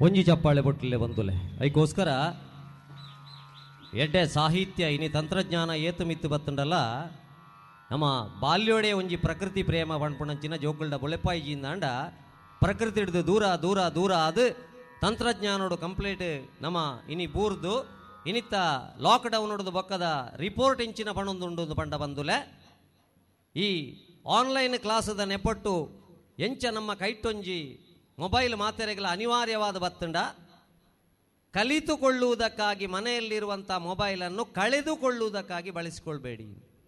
ಒಂಜಿ ಚಪ್ಪಾಳೆ ಬೊಟ್ಟಲೆ ಬಂದುಲೆ ಅದಕ್ಕೋಸ್ಕರ ಎಡ್ಡೆ ಸಾಹಿತ್ಯ ಇನಿ ತಂತ್ರಜ್ಞಾನ ಏತು ಮಿತ್ತು ಬತ್ತುಂಡಲ್ಲ ನಮ್ಮ ಬಾಲ್ಯೋಡೆ ಒಂಜಿ ಪ್ರಕೃತಿ ಪ್ರೇಮ ಪಣ್ಪುಣಂಚಿನ ಜೋಕುಲ್ಡ ಬೊಳೆಪಾಯಿಜಿಂದಾಂಡ ಪ್ರಕೃತಿ ಹಿಡ್ದು ದೂರ ದೂರ ದೂರ ಅದು ತಂತ್ರಜ್ಞಾನೋಡು ಕಂಪ್ಲೀಟ್ ನಮ್ಮ ಇನಿ ಬೂರ್ದು ಇನಿತ್ತ ಲಾಕ್ಡೌನ್ ಹೊಡೆದು ಬೊಕ್ಕದ ರಿಪೋರ್ಟ್ ಇಂಚಿನ ಪಣೊಂದುಂಡು ಪಂಡ ಬಂದುಲೆ ಈ ಆನ್ಲೈನ್ ಕ್ಲಾಸದ ನೆಪಟ್ಟು ಎಂಚ ನಮ್ಮ ಕೈಟೊಂಜಿ ಮೊಬೈಲ್ ಮಾತೆರೆಗಳ ಅನಿವಾರ್ಯವಾದ ಬತ್ತಂಡ ಕಲಿತುಕೊಳ್ಳುವುದಕ್ಕಾಗಿ ಮನೆಯಲ್ಲಿರುವಂಥ ಮೊಬೈಲನ್ನು ಕಳೆದುಕೊಳ್ಳುವುದಕ್ಕಾಗಿ ಬಳಸಿಕೊಳ್ಬೇಡಿ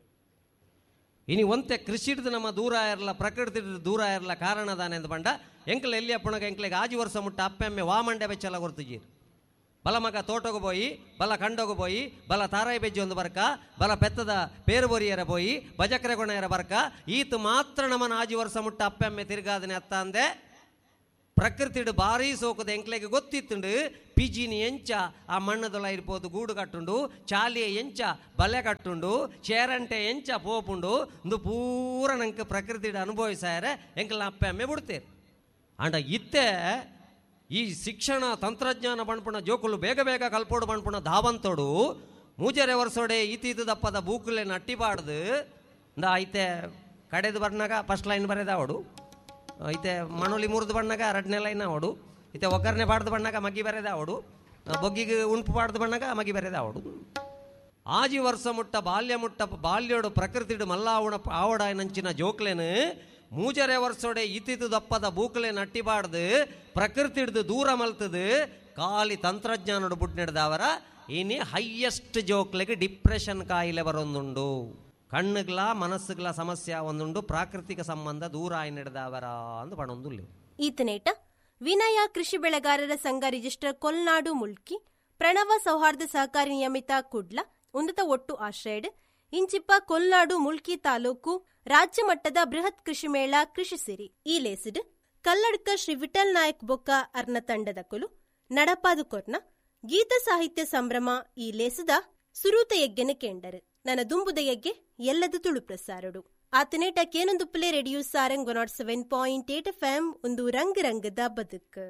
ಇನಿ ಒಂತೆ ಕೃಷಿ ಹಿಡ್ದು ನಮ್ಮ ದೂರ ಇರಲ್ಲ ಪ್ರಕೃತಿ ಹಿಡ್ದು ದೂರ ಇರಲ್ಲ ಕಾರಣದಾನೆ ಅಂತ ಬಂಡ ಎಂಕ್ಲೆ ಎಲ್ಲಿ ಅಪ್ಪಣಗ ಎಂಕ್ಲೆಗೆ ಆಜಿ ವರ್ಷ ಮುಟ್ಟ ಅಪ್ಪೆಮ್ಮೆ ವಾಮಂಡೆ ಬೆಚ್ಚಲ ಗೊರ್ತುಜೀರ್ ಬಲ ಮಗ ತೋಟಗು ಪೋಯಿ ಬಲ ಕಂಡೋಗು ಪೋಯಿ ಬಲ ತಾರಾಯಿ ಬೆಜ್ಜಿ ಒಂದು ಬರ್ಕ ಬಲ ಪೆತ್ತದ ಪೇರು ಬೊರಿಯರ ಪೋಯಿ ಬಜಕ್ರೆ ಕೊಣೆಯರ ಬರ್ಕ ಈತು ಮಾತ್ರ ನಮ್ಮನ ಆಜಿ ವರ್ಷ ಮುಟ್ಟ ಅಪ್ಪೆಮ್ಮೆ ತಿರ್ಗಾದನೆ ಅತ್ತ ಅಂದೆ ಪ್ರಕೃತಿಡು ಭಾರಿ ಸೋಕದ ಎಂಕ್ಲೆಗೆ ಗೊತ್ತಿತ್ತುಂಡು ಪಿಜಿನಿ ಎಂಚ ಆ ಮಣ್ಣದೊಳ ಇರ್ಬೋದು ಗೂಡು ಕಟ್ಟುಂಡು ಚಾಲಿಯ ಎಂಚ ಬಲೆ ಕಟ್ಟುಂಡು ಚೇರಂಟೆ ಎಂಚ ಪೋಪುಂಡು ಒಂದು ಪೂರ ನಂಗೆ ಪ್ರಕೃತಿಡು ಅನುಭವಿಸಾರೆ ಎಂಕ್ಲ ಅಪ್ಪೆಮ್ಮೆ ಬಿಡ್ತೇವೆ ಅಂಡ ಇತ್ತೆ ಈ ಶಿಕ್ಷಣ ತಂತ್ರಜ್ಞಾನ ಬಣ್ಪುಣ ಜೋಕುಲು ಬೇಗ ಬೇಗ ಕಲ್ಪೋಡು ಬಣ್ಪುಣ ಧಾವಂತೋಡು ಮೂಜರೆ ವರ್ಷೋಡೆ ಈತೀತು ದಪ್ಪದ ಬೂಕುಲೆ ನಟ್ಟಿಬಾರ್ದು ಇಂದ ಐತೆ ಕಡೆದು ಬರ್ನಾಗ ಫಸ್ಟ್ ಲೈನ್ ಬರೆದಾವಡು ಐತೆ ಮಣುಲಿ ಮುರಿದು ಬಣ್ಣಾಗ ಎರಡನೇ ಲೈನ್ ಅವಡು ಐತೆ ಒಗ್ಗರಣೆ ಬಾಡ್ದು ಬಣ್ಣಾಗ ಮಗ್ಗಿ ಬರೆದ ಅವಡು ಬೊಗ್ಗಿಗೆ ಉಣ್ಪು ಬಾಡ್ದು ಬಣ್ಣಾಗ ಮಗ್ಗಿ ಬರೆದ ಅವಡು ಆಜಿ ವರ್ಷ ಮುಟ್ಟ ಬಾಲ್ಯ ಮುಟ್ಟ ಬಾಲ್ಯೋಡು ಪ್ರಕೃತಿಡು ಮಲ್ಲಾವಣ ಆವಡ ನಂಚಿನ ಜೋಕ್ಲೇನು ಮೂಜರೆ ವರ್ಷೋಡೆ ಇತ್ತಿತು ದಪ್ಪದ ಬೂಕ್ಲೆ ನಟ್ಟಿಬಾರ್ದು ಪ್ರಕೃತಿ ಹಿಡ್ದು ದೂರ ಮಲ್ತದು ಖಾಲಿ ತಂತ್ರಜ್ಞಾನೋಡು ಬುಡ್ನೆಡ್ದವರ ಇನಿ ಹೈಯೆಸ್ಟ್ ಜೋಕ್ಲೆಗೆ ಡಿಪ್ರೆಷನ್ ಕಾಯಿಲೆ ಬರೊಂದುಂಡು ಕಣ್ಣುಗಳ ಮನಸ್ಸುಗಳ ಸಮಸ್ಯೆ ಒಂದುಂಡು ಪ್ರಾಕೃತಿಕ ಸಂಬಂಧ ದೂರ ಆಯಿ ನಡೆದವರ ಅಂತ ಪಣೊಂದುಲ್ಲೆ ಈತನೇಟ ವಿನಯ ಕೃಷಿ ಬೆಳೆಗಾರರ ಸಂಘ ರಿಜಿಸ್ಟರ್ ಕೊಲ್ನಾಡು ಮುಲ್ಕಿ ಪ್ರಣವ ಸೌಹಾರ್ದ ಸಹಕಾರಿ ನಿಯಮಿತ ಕುಡ್ಲ ಉನ್ನತ ಒಟ್ಟು ಆಶ್ರಯಡ್ ಇಂಚಿಪ್ಪ ಕೊಲ್ನಾಡು ಮುಲ್ಕಿ ತಾಲೂಕು ರಾಜ್ಯ ಮಟ್ಟದ ಬೃಹತ್ ಕೃಷಿ ಮೇಳ ಕೃಷಿ ಸಿರಿ ಈ ಲೇಸಿಡ್ ಕಲ್ಲಡ್ಕ ಶ್ರೀ ವಿಠಲ್ ನಾಯಕ್ ಬೊಕ್ಕ ಅರ್ನ ತಂಡದ ಕುಲು ನಡಪಾದು ಕೊರ್ನ ಗೀತ ಸಾಹಿತ್ಯ ಸಂಭ್ರಮ ಈ ಲೇಸದ ಸುರೂತ ಯಜ್ಞನ ಕೇಂಡರು ನನ್ನ ದುಂಬುದ ಯಜ್ಞೆ ಎಲ್ಲದು ತುಳು ಪ್ರಸಾರಡು ಆತನೇಟ ಕೇನೊಂದು play radio Sarang one nought seven point eight F M ಒಂದು ರಂಗ್ ರಂಗದ ಬದುಕು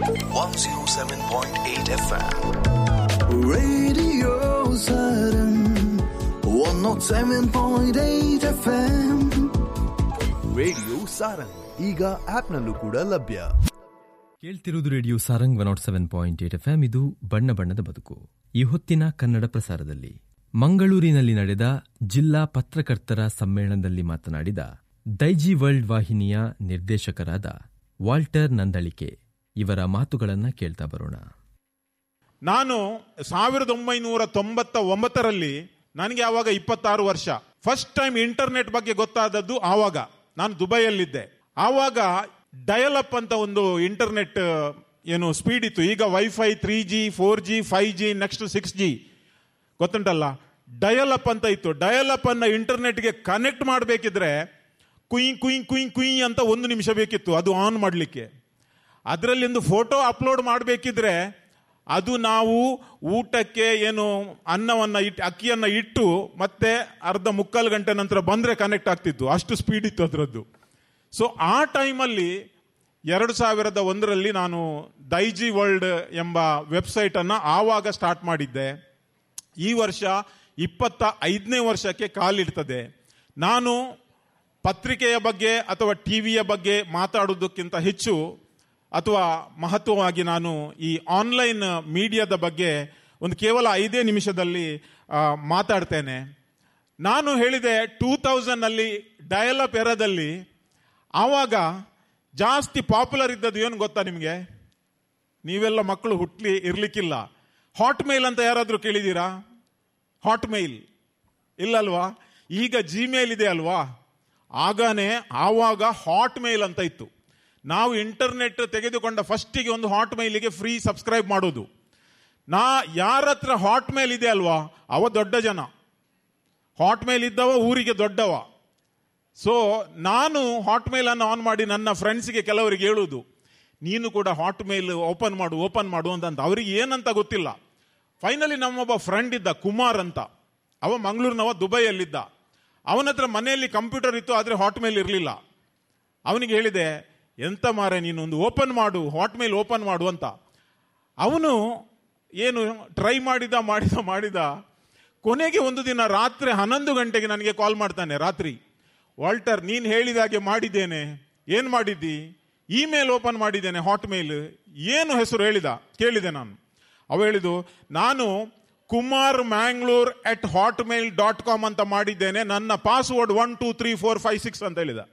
107.8 FM. Radio Saturn 107.8 FM radio Sarang ಈಗ ಆಪ್ನಲ್ಲೂ ಕೂಡ ಲಭ್ಯ ಕೇಳ್ತಿರುವುದು radio Sarang one nought seven point eight F M ಇದು ಬಣ್ಣ ಬಣ್ಣದ ಬದುಕು ಈ ಹೊತ್ತಿನ ಕನ್ನಡ ಪ್ರಸಾರದಲ್ಲಿ ಮಂಗಳೂರಿನಲ್ಲಿ ನಡೆದ ಜಿಲ್ಲಾ ಪತ್ರಕರ್ತರ ಸಮ್ಮೇಳನದಲ್ಲಿ ಮಾತನಾಡಿದ ದೈಜಿ ವರ್ಲ್ಡ್ ವಾಹಿನಿಯ ನಿರ್ದೇಶಕರಾದ ವಾಲ್ಟರ್ ನಂದಳಿಕೆ ಇವರ ಮಾತುಗಳನ್ನ ಕೇಳ್ತಾ ಬರೋಣ ನಾನು ಸಾವಿರದ ಒಂಬೈನೂರ ತೊಂಬತ್ತ ಒಂಬತ್ತರಲ್ಲಿ ನನಗೆ ಆವಾಗ ಇಪ್ಪತ್ತಾರು ವರ್ಷ ಫಸ್ಟ್ ಟೈಮ್ ಇಂಟರ್ನೆಟ್ ಬಗ್ಗೆ ಗೊತ್ತಾದದ್ದು ಆವಾಗ ನಾನು ದುಬೈಯಲ್ಲಿದ್ದೆ ಆವಾಗ ಡಯಲ್ ಅಪ್ ಅಂತ ಒಂದು ಇಂಟರ್ನೆಟ್ ಏನು ಸ್ಪೀಡ್ ಇತ್ತು ಈಗ wifi three G four G five G next six G ಗೊತ್ತುಂಟಲ್ಲ ಡಯಲ್ ಅಪ್ ಅಂತ ಇತ್ತು ಡಯಲ್ ಅಪ್ ಅನ್ನ ಇಂಟರ್ನೆಟ್ಗೆ ಕನೆಕ್ಟ್ ಮಾಡಬೇಕಿದ್ರೆ ಕುಯ್ ಕುಯ್ ಕುಯ್ ಕುಯ್ ಅಂತ ಒಂದು ನಿಮಿಷ ಬೇಕಿತ್ತು ಅದು ಆನ್ ಮಾಡಲಿಕ್ಕೆ ಅದರಲ್ಲಿ ಒಂದು ಫೋಟೋ ಅಪ್ಲೋಡ್ ಮಾಡಬೇಕಿದ್ರೆ ಅದು ನಾವು ಊಟಕ್ಕೆ ಏನು ಅನ್ನವನ್ನು ಇಟ್ಟು ಅಕ್ಕಿಯನ್ನು ಇಟ್ಟು ಮತ್ತೆ ಅರ್ಧ ಮುಕ್ಕಾಲು ಗಂಟೆ ನಂತರ ಬಂದರೆ ಕನೆಕ್ಟ್ ಆಗ್ತಿತ್ತು ಅಷ್ಟು ಸ್ಪೀಡ್ ಇತ್ತು ಅದರದ್ದು ಸೊ ಆ ಟೈಮಲ್ಲಿ ಎರಡು ಸಾವಿರದ ಒಂದರಲ್ಲಿ ನಾನು ದೈಜಿ ವರ್ಲ್ಡ್ ಎಂಬ ವೆಬ್ಸೈಟನ್ನು ಆವಾಗ ಸ್ಟಾರ್ಟ್ ಮಾಡಿದ್ದೆ ಈ ವರ್ಷ ಇಪ್ಪತ್ತ ಐದನೇ ವರ್ಷಕ್ಕೆ ಕಾಲಿಡ್ತದೆ ನಾನು ಪತ್ರಿಕೆಯ ಬಗ್ಗೆ ಅಥವಾ ಟಿವಿಯ ಬಗ್ಗೆ ಮಾತಾಡೋದಕ್ಕಿಂತ ಹೆಚ್ಚು ಅಥವಾ ಮಹತ್ವವಾಗಿ ನಾನು ಈ ಆನ್ಲೈನ್ ಮೀಡಿಯಾದ ಬಗ್ಗೆ ಒಂದು ಕೇವಲ ಐದೇ ನಿಮಿಷದಲ್ಲಿ ಆ, ಮಾತಾಡ್ತೇನೆ ನಾನು ಹೇಳಿದೆ ಟೂ ತೌಸಂಡ್ನಲ್ಲಿ ಡಯಲಪ್ ಎರದಲ್ಲಿ ಆವಾಗ ಜಾಸ್ತಿ ಪಾಪ್ಯುಲರ್ ಇದ್ದದ್ದು ಏನು ಗೊತ್ತಾ ನಿಮಗೆ ನೀವೆಲ್ಲ ಮಕ್ಕಳು ಹುಟ್ಲಿ ಇರ್ಲಿಕ್ಕಿಲ್ಲ ಹಾಟ್ ಮೇಲ್ ಅಂತ ಯಾರಾದರೂ ಕೇಳಿದ್ದೀರಾ ಹಾಟ್ ಮೇಲ್ ಇಲ್ಲಲ್ವಾ ಈಗ ಜಿಮೇಲ್ ಇದೆ ಅಲ್ವಾ ಆಗನೇ ಆವಾಗ ಹಾಟ್ ಮೇಲ್ ಅಂತ ಇತ್ತು ನಾವು ಇಂಟರ್ನೆಟ್ ತೆಗೆದುಕೊಂಡ ಫಸ್ಟಿಗೆ ಒಂದು ಹಾಟ್ ಮೇಲಿಗೆ ಫ್ರೀ ಸಬ್ಸ್ಕ್ರೈಬ್ ಮಾಡೋದು ನಾ ಯಾರ ಹತ್ರ ಹಾಟ್ ಮೇಲ್ ಇದೆ ಅಲ್ವಾ ಅವ ದೊಡ್ಡ ಜನ ಹಾಟ್ ಮೇಲ್ ಇದ್ದವ ಊರಿಗೆ ದೊಡ್ಡವ ಸೊ ನಾನು ಹಾಟ್ ಮೇಲ್ ಅನ್ನು ಆನ್ ಮಾಡಿ ನನ್ನ ಫ್ರೆಂಡ್ಸ್ಗೆ ಕೆಲವರಿಗೆ ಹೇಳುವುದು ನೀನು ಕೂಡ ಹಾಟ್ ಮೇಲ್ ಓಪನ್ ಮಾಡು ಓಪನ್ ಮಾಡು ಅಂತ ಅವರಿಗೆ ಏನಂತ ಗೊತ್ತಿಲ್ಲ ಫೈನಲಿ ನಮ್ಮೊಬ್ಬ ಫ್ರೆಂಡ್ ಇದ್ದ ಕುಮಾರ್ ಅಂತ ಅವ ಮಂಗಳೂರಿನವ ದುಬೈಯಲ್ಲಿದ್ದ ಅವನ ಹತ್ರ ಮನೆಯಲ್ಲಿ ಕಂಪ್ಯೂಟರ್ ಇತ್ತು ಆದರೆ ಹಾಟ್ ಮೇಲ್ ಇರಲಿಲ್ಲ ಅವನಿಗೆ ಹೇಳಿದೆ ಎಂತ ಮಾರೆ ನೀನು ಒಂದು ಓಪನ್ ಮಾಡು ಹಾಟ್ ಮೇಲ್ ಓಪನ್ ಮಾಡು ಅಂತ ಅವನು ಏನು ಟ್ರೈ ಮಾಡಿದ ಮಾಡಿದ ಮಾಡಿದ ಕೊನೆಗೆ ಒಂದು ದಿನ ರಾತ್ರಿ ಹನ್ನೊಂದು ಗಂಟೆಗೆ ನನಗೆ ಕಾಲ್ ಮಾಡ್ತಾನೆ ರಾತ್ರಿ ವಾಲ್ಟರ್ ನೀನು ಹೇಳಿದ ಹಾಗೆ ಮಾಡಿದ್ದೇನೆ ಏನು ಮಾಡಿದ್ದಿ ಇಮೇಲ್ ಓಪನ್ ಮಾಡಿದ್ದೇನೆ ಹಾಟ್ ಮೇಲ್ ಏನು ಹೆಸರು ಹೇಳಿದ ಕೇಳಿದೆ ನಾನು ಅವ ಹೇಳಿದು ನಾನು Kumar Mangalore at Hotmail dot com ಅಂತ ಮಾಡಿದ್ದೇನೆ ನನ್ನ password one two three four five six ಅಂತ ಹೇಳಿದ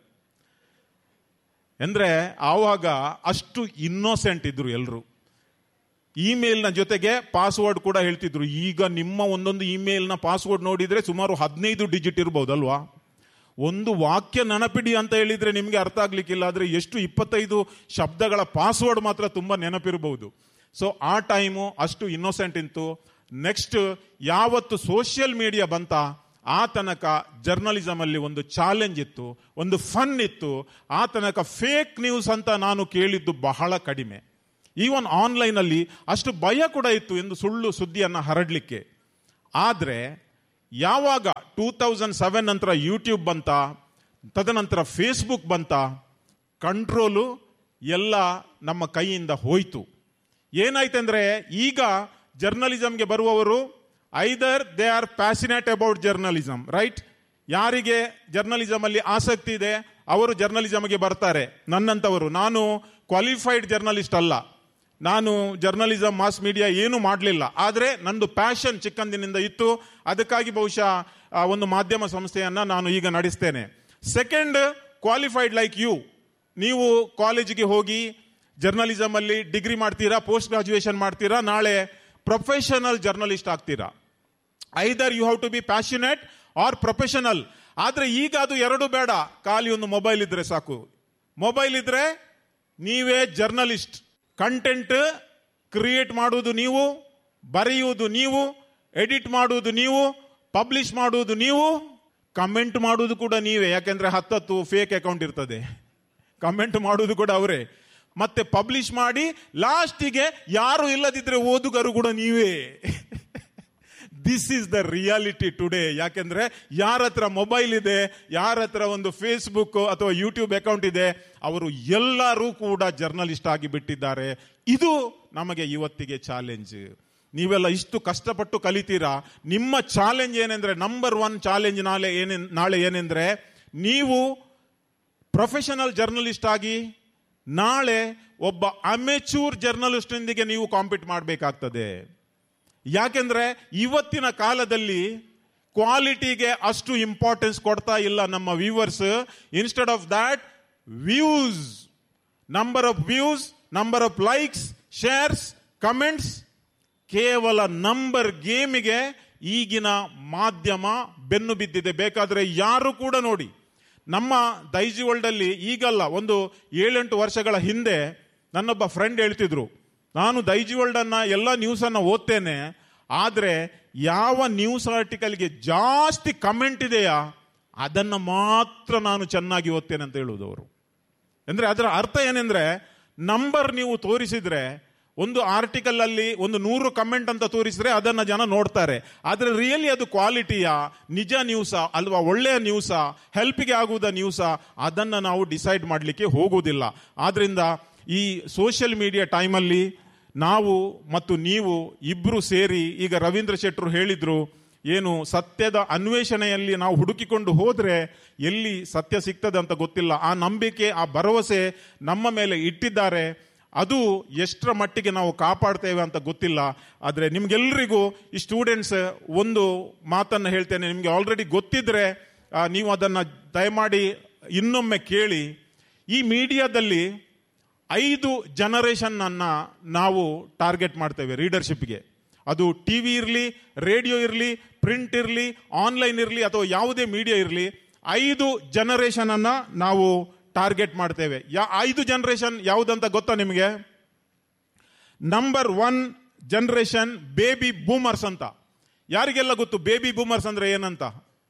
ಅಂದ್ರೆ ಆವಾಗ ಅಷ್ಟು ಇನ್ನೋಸೆಂಟ್ ಇದ್ರು ಎಲ್ಲರೂ ಇಮೇಲ್ನ ಜೊತೆಗೆ ಪಾಸ್ವರ್ಡ್ ಕೂಡ ಹೇಳ್ತಿದ್ರು ಈಗ ನಿಮ್ಮ ಒಂದೊಂದು ಇಮೇಲ್ನ ಪಾಸ್ವರ್ಡ್ ನೋಡಿದ್ರೆ ಸುಮಾರು ಹದಿನೈದು ಡಿಜಿಟ್ ಇರ್ಬೋದಲ್ವಾ ಒಂದು ವಾಕ್ಯ ನೆನಪಿಡಿ ಅಂತ ಹೇಳಿದ್ರೆ ನಿಮಗೆ ಅರ್ಥ ಆಗ್ಲಿಕ್ಕಿಲ್ಲ ಆದ್ರೆ ಎಷ್ಟು ಇಪ್ಪತ್ತೈದು ಶಬ್ದಗಳ ಪಾಸ್ವರ್ಡ್ ಮಾತ್ರ ತುಂಬಾ ನೆನಪಿರಬಹುದು ಸೊ ಆ ಟೈಮು ಅಷ್ಟು ಇನ್ನೋಸೆಂಟ್ ಇತ್ತು ನೆಕ್ಸ್ಟ್ ಯಾವತ್ತು ಸೋಷಿಯಲ್ ಮೀಡಿಯಾ ಬಂತ ಆ ತನಕ ಜರ್ನಲಿಸಮ್ ಅಲ್ಲಿ ಒಂದು ಚಾಲೆಂಜ್ ಇತ್ತು ಒಂದು ಫನ್ ಇತ್ತು ಆ ತನಕ ಫೇಕ್ ನ್ಯೂಸ್ ಅಂತ ನಾನು ಕೇಳಿದ್ದು ಬಹಳ ಕಡಿಮೆ ಈವನ್ ಆನ್ಲೈನ್ ಅಲ್ಲಿ ಅಷ್ಟು ಭಯ ಕೂಡ ಇತ್ತು ಎಂದು ಸುಳ್ಳು ಸುದ್ದಿಯನ್ನ ಹರಡ್ಲಿಕ್ಕೆ ಆದ್ರೆ ಯಾವಾಗ ಟೂ ತೌಸಂಡ್ ಸೆವೆನ್ ನಂತರ ಯೂಟ್ಯೂಬ್ ಬಂತ ತದನಂತರ ಫೇಸ್ಬುಕ್ ಬಂತ ಕಂಟ್ರೋಲು ಎಲ್ಲ ನಮ್ಮ ಕೈಯಿಂದ ಹೋಯ್ತು ಏನಾಯ್ತಂದ್ರೆ ಈಗ ಜರ್ನಲಿಸಮ್ಗೆ ಬರುವವರು either they are fascinate about journalism right ಯಾರಿಗೆ ಜರ್ನಲಿಸಮ್ ಅಲ್ಲಿ ಆಸಕ್ತಿ ಇದೆ ಅವರು ಜರ್ನಲಿಸಮ್ಗೆ ಬರ್ತಾರೆ ನನ್ನಂತವರು ನಾನು ಕ್ವಾಲಿಫೈಡ್ ಜರ್ನಲಿಸ್ಟ್ ಅಲ್ಲ ನಾನು ಜರ್ನಲಿಸಮ್ ಮಾಸ್ ಮೀಡಿಯಾ ಏನು ಮಾಡಲಿಲ್ಲ ಆದರೆ ನಂದು ಪ್ಯಾಷನ್ ಚಿಕ್ಕಂದಿನಿಂದ ಇತ್ತು ಅದಕ್ಕಾಗಿ ಬಹುಶಃ ಆ, ಒಂದು ಮಾಧ್ಯಮ ಸಂಸ್ಥೆಯನ್ನ ನಾನು ಈಗ ನಡೆಸ್ತೇನೆ ಸೆಕೆಂಡ್ ಕ್ವಾಲಿಫೈಡ್ ಲೈಕ್ ಯು ನೀವು ಕಾಲೇಜಿಗೆ ಹೋಗಿ ಜರ್ನಲಿಸಮ್ ಅಲ್ಲಿ ಡಿಗ್ರಿ ಮಾಡ್ತೀರಾ ಪೋಸ್ಟ್ ಗ್ರಾಜುಯೇಷನ್ ಮಾಡ್ತೀರಾ ನಾಳೆ ಪ್ರೊಫೆಷನಲ್ ಜರ್ನಲಿಸ್ಟ್ ಆಗ್ತೀರಾ either you have to be passionate or professional ಆದ್ರೆ ಈಗ ಅದು ಎರಡು ಬೇಡ ಖಾಲಿ ಒಂದು ಮೊಬೈಲ್ ಇದ್ರೆ ಸಾಕು ಮೊಬೈಲ್ ಇದ್ರೆ ನೀವೇ ಜರ್ನಲಿಸ್ಟ್ ಕಂಟೆಂಟ್ ಕ್ರಿಯೇಟ್ ಮಾಡುವುದು ನೀವು ಬರೆಯುವುದು ನೀವು ಎಡಿಟ್ ಮಾಡುವುದು ನೀವು ಪಬ್ಲಿಷ್ ಮಾಡುವುದು ನೀವು ಕಮೆಂಟ್ ಮಾಡುವುದು ಕೂಡ ನೀವೇ ಯಾಕೆಂದ್ರೆ ಹತ್ತತ್ತು ಫೇಕ್ ಅಕೌಂಟ್ ಇರ್ತದೆ ಕಮೆಂಟ್ ಮಾಡುವುದು ಕೂಡ ಅವರೇ ಮತ್ತೆ ಪಬ್ಲಿಷ್ ಮಾಡಿ ಲಾಸ್ಟಿಗೆ ಯಾರು ಇಲ್ಲದಿದ್ರೆ ಓದುಗರು ಕೂಡ ನೀವೇ this is the reality today ಯಾಕೆಂದ್ರೆ ಯಾರ ಹತ್ರ ಮೊಬೈಲ್ ಇದೆ ಯಾರ ಹತ್ರ ಒಂದು ಫೇಸ್ಬುಕ್ ಅಥವಾ ಯೂಟ್ಯೂಬ್ ಅಕೌಂಟ್ ಇದೆ ಅವರು ಎಲ್ಲರೂ ಕೂಡ ಜರ್ನಲಿಸ್ಟ್ ಆಗಿ ಬಿಟ್ಟಿದ್ದಾರೆ ಇದು ನಮಗೆ ಇವತ್ತಿಗೆ ಚಾಲೆಂಜ್ ನೀವೆಲ್ಲ ಇಷ್ಟು ಕಷ್ಟಪಟ್ಟು ಕಲಿತೀರಾ ನಿಮ್ಮ ಚಾಲೆಂಜ್ ಏನೆಂದ್ರೆ ನಂಬರ್ ಒನ್ ಚಾಲೆಂಜ್ ನಾಳೆ ಏನೇ ನಾಳೆ ಏನೆಂದ್ರೆ ನೀವು ಪ್ರೊಫೆಷನಲ್ ಜರ್ನಲಿಸ್ಟ್ ಆಗಿ ನಾಳೆ ಒಬ್ಬ ಅಮೆಚೂರ್ ಜರ್ನಲಿಸ್ಟ್ನೊಂದಿಗೆ ನೀವು ಕಾಂಪೀಟ್ ಮಾಡಬೇಕಾಗ್ತದೆ ಯಾಕೆಂದ್ರೆ ಇವತ್ತಿನ ಕಾಲದಲ್ಲಿ ಕ್ವಾಲಿಟಿಗೆ ಅಷ್ಟು ಇಂಪಾರ್ಟೆನ್ಸ್ ಕೊಡ್ತಾ ಇಲ್ಲ ನಮ್ಮ viewers instead of that views number of views number of likes shares comments ಕೇವಲ ನಂಬರ್ ಗೇಮಿಗೆ ಈಗಿನ ಮಾಧ್ಯಮ ಬೆನ್ನು ಬಿದ್ದಿದೆ ಬೇಕಾದ್ರೆ ಯಾರು ಕೂಡ ನೋಡಿ ನಮ್ಮ ದೈಜಿ ವರ್ಲ್ಡ್ ಅಲ್ಲಿ ಈಗಲ್ಲ ಒಂದು ಏಳೆಂಟು ವರ್ಷಗಳ ಹಿಂದೆ ನನ್ನೊಬ್ಬ ಫ್ರೆಂಡ್ ಹೇಳ್ತಿದ್ರು ನಾನು ದೈಜಿ ವರ್ಲ್ಡ್ ಅನ್ನ ಎಲ್ಲ ನ್ಯೂಸ್ ಅನ್ನ ಓದ್ತೇನೆ ಆದ್ರೆ ಯಾವ ನ್ಯೂಸ್ ಆರ್ಟಿಕಲ್ಗೆ ಜಾಸ್ತಿ ಕಮೆಂಟ್ ಇದೆಯಾ ಅದನ್ನ ಮಾತ್ರ ನಾನು ಚೆನ್ನಾಗಿ ಓದ್ತೇನೆ ಅಂತ ಹೇಳುವುದು ಅವರು ಅಂದ್ರೆ ಅದರ ಅರ್ಥ ಏನೆಂದ್ರೆ ನಂಬರ್ ನೀವು ತೋರಿಸಿದ್ರೆ ಒಂದು ಆರ್ಟಿಕಲ್ ಅಲ್ಲಿ ಒಂದು ನೂರು ಕಮೆಂಟ್ ಅಂತ ತೋರಿಸಿದ್ರೆ ಅದನ್ನ ಜನ ನೋಡ್ತಾರೆ ಆದ್ರೆ ರಿಯಲಿ ಅದು ಕ್ವಾಲಿಟಿಯಾ ನಿಜ ನ್ಯೂಸಾ ಅಲ್ವಾ ಒಳ್ಳೆಯ ನ್ಯೂಸಾ ಹೆಲ್ಪ್ಗೆ ಆಗುವುದ ನ್ಯೂಸಾ ಅದನ್ನ ನಾವು ಡಿಸೈಡ್ ಮಾಡಲಿಕ್ಕೆ ಹೋಗುವುದಿಲ್ಲ ಆದ್ರಿಂದ ಈ ಸೋಷಿಯಲ್ ಮೀಡಿಯಾ ಟೈಮಲ್ಲಿ ನಾವು ಮತ್ತು ನೀವು ಇಬ್ರು ಸೇರಿ ಈಗ ರವೀಂದ್ರ ಶೆಟ್ಟರು ಹೇಳಿದ್ರು ಏನು ಸತ್ಯದ ಅನ್ವೇಷಣೆಯಲ್ಲಿ ನಾವು ಹುಡುಕಿಕೊಂಡು ಹೋದ್ರೆ ಎಲ್ಲಿ ಸತ್ಯ ಸಿಗ್ತದೆ ಅಂತ ಗೊತ್ತಿಲ್ಲ ಆ ನಂಬಿಕೆ ಆ ಭರವಸೆ ನಮ್ಮ ಮೇಲೆ ಇಟ್ಟಿದ್ದಾರೆ ಅದು ಎಷ್ಟರ ಮಟ್ಟಿಗೆ ನಾವು ಕಾಪಾಡ್ತೇವೆ ಅಂತ ಗೊತ್ತಿಲ್ಲ ಆದರೆ ನಿಮ್ಗೆಲ್ರಿಗೂ ಈ ಸ್ಟೂಡೆಂಟ್ಸ್ ಒಂದು ಮಾತನ್ನು ಹೇಳ್ತೇನೆ ನಿಮಗೆ ಆಲ್ರೆಡಿ ಗೊತ್ತಿದ್ರೆ ಆ, ನೀವು ಅದನ್ನ ದಯಮಾಡಿ ಇನ್ನೊಮ್ಮೆ ಕೇಳಿ ಈ ಮೀಡಿಯಾದಲ್ಲಿ ಐದು ಜನರೇಷನ್ ಅನ್ನ ನಾವು ಟಾರ್ಗೆಟ್ ಮಾಡ್ತೇವೆ ರೀಡರ್ಶಿಪ್ಗೆ ಅದು ಟಿವಿ ಇರಲಿ ರೇಡಿಯೋ ಇರಲಿ ಪ್ರಿಂಟ್ ಇರಲಿ ಆನ್ಲೈನ್ ಇರಲಿ ಅಥವಾ ಯಾವುದೇ ಮೀಡಿಯಾ ಇರಲಿ ಐದು ಜನರೇಷನ್ ಅನ್ನ ನಾವು ಟಾರ್ಗೆಟ್ ಮಾಡ್ತೇವೆ ಯಾ ಐದು ಜನರೇಷನ್ ಯಾವುದಂತ ಗೊತ್ತಾ ನಿಮಗೆ number one generation baby boomers ಅಂತ ಯಾರಿಗೆಲ್ಲ ಗೊತ್ತು ಬೇಬಿ ಬೂಮರ್ಸ್ ಅಂದ್ರೆ ಏನಂತ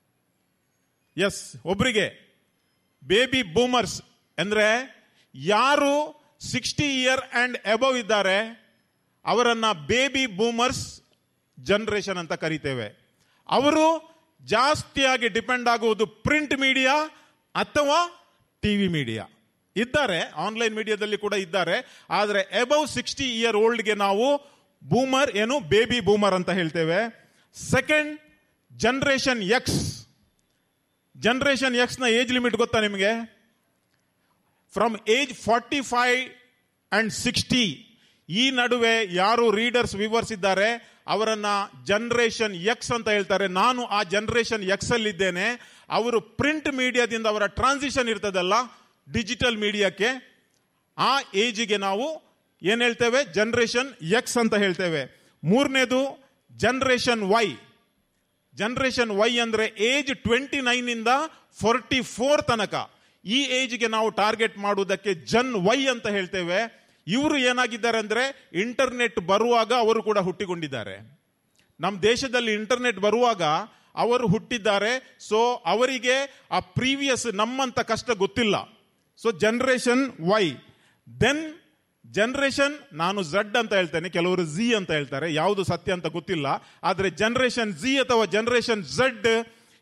ಎಸ್ ಒಬ್ರಿಗೆ ಬೇಬಿ ಬೂಮರ್ಸ್ ಅಂದ್ರೆ ಯಾರು ಸಿಕ್ಸ್ಟಿ ಇಯರ್ ಅಂಡ್ ಅಬವ್ ಇದ್ದಾರೆ ಅವರನ್ನ ಬೇಬಿ ಬೂಮರ್ಸ್ ಜನರೇಷನ್ ಅಂತ ಕರಿತೇವೆ ಅವರು ಜಾಸ್ತಿಯಾಗಿ ಡಿಪೆಂಡ್ ಆಗುವುದು ಪ್ರಿಂಟ್ ಮೀಡಿಯಾ ಅಥವಾ ಟಿವಿ ಮೀಡಿಯಾ ಇದ್ದಾರೆ ಆನ್ಲೈನ್ ಮೀಡಿಯಾದಲ್ಲಿ ಕೂಡ ಇದ್ದಾರೆ ಆದರೆ ಎಬವ್ ಸಿಕ್ಸ್ಟಿ ಇಯರ್ ಓಲ್ಡ್ಗೆ ನಾವು ಬೂಮರ್ ಏನು ಬೇಬಿ ಬೂಮರ್ ಅಂತ ಹೇಳ್ತೇವೆ second generation X generation X ನ ಏಜ್ ಲಿಮಿಟ್ ಗೊತ್ತಾ ನಿಮಗೆ from age forty five and sixty ಈ ನಡುವೆ ಯಾರು ರೀಡರ್ಸ್ ವಿವರ್ಸ್ ಇದ್ದಾರೆ ಅವರನ್ನ ಜನರೇಷನ್ ಎಕ್ಸ್ ಅಂತ ಹೇಳ್ತಾರೆ ನಾನು ಆ ಜನರೇಷನ್ ಎಕ್ಸ್ ಅಲ್ಲಿ ಇದ್ದೇನೆ ಅವರು ಪ್ರಿಂಟ್ ಮೀಡಿಯಾದಿಂದ ಅವರ ಟ್ರಾನ್ಸಿಷನ್ ಇರ್ತದಲ್ಲ ಡಿಜಿಟಲ್ ಮೀಡಿಯಾಕ್ಕೆ ಆ ಏಜಿಗೆ ನಾವು ಏನ್ ಹೇಳ್ತೇವೆ ಜನರೇಷನ್ ಎಕ್ಸ್ ಅಂತ ಹೇಳ್ತೇವೆ ಮೂರನೇದು ಜನರೇಷನ್ ವೈ ಜನರೇಷನ್ ವೈ ಅಂದ್ರೆ ಏಜ್ ಟ್ವೆಂಟಿ ನೈನ್ ಇಂದ ಫೋರ್ಟಿ ಫೋರ್ ತನಕ ಈ ಏಜ್ಗೆ ನಾವು ಟಾರ್ಗೆಟ್ ಮಾಡುವುದಕ್ಕೆ ಜನ್ ವೈ ಅಂತ ಹೇಳ್ತೇವೆ ಇವರು ಏನಾಗಿದ್ದಾರೆ ಅಂದ್ರೆ ಇಂಟರ್ನೆಟ್ ಬರುವಾಗ ಅವರು ಕೂಡ ಹುಟ್ಟಿಕೊಂಡಿದ್ದಾರೆ ನಮ್ಮ ದೇಶದಲ್ಲಿ ಇಂಟರ್ನೆಟ್ ಬರುವಾಗ ಅವರು ಹುಟ್ಟಿದ್ದಾರೆ ಸೊ ಅವರಿಗೆ ಆ ಪ್ರೀವಿಯಸ್ ನಮ್ಮಂತ ಕಷ್ಟ ಗೊತ್ತಿಲ್ಲ so generation Y then generation ನಾನು ಝಡ್ ಅಂತ ಹೇಳ್ತೇನೆ ಕೆಲವರು ಝಿ ಅಂತ ಹೇಳ್ತಾರೆ ಯಾವುದು ಸತ್ಯ ಅಂತ ಗೊತ್ತಿಲ್ಲ ಆದ್ರೆ ಜನರೇಷನ್ ಝಿ ಅಥವಾ ಜನರೇಷನ್ ಝಡ್